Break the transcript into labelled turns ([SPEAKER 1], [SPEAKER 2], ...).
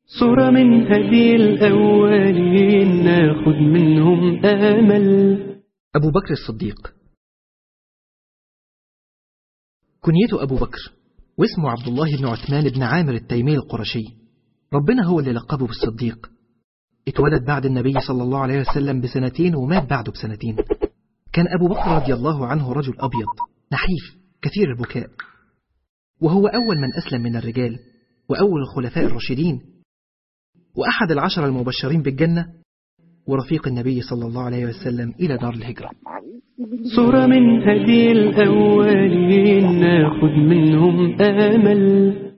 [SPEAKER 1] صورة من هدي الأولين ناخد منهم آمل
[SPEAKER 2] أبو بكر الصديق كنيته أبو بكر واسمه عبد الله بن عثمان بن عامر التيمي القرشي ربنا هو اللي لقبه بالصديق اتولد بعد النبي صلى الله عليه وسلم بسنتين ومات بعده بسنتين كان أبو بكر رضي الله عنه رجل أبيض نحيف كثير البكاء وهو أول من أسلم من الرجال وأول الخلفاء الراشدين وأحد العشر المبشرين بالجنة ورفيق النبي صلى الله عليه وسلم إلى دار الهجرة
[SPEAKER 1] صورة من هدي الأولين ناخد منهم آمل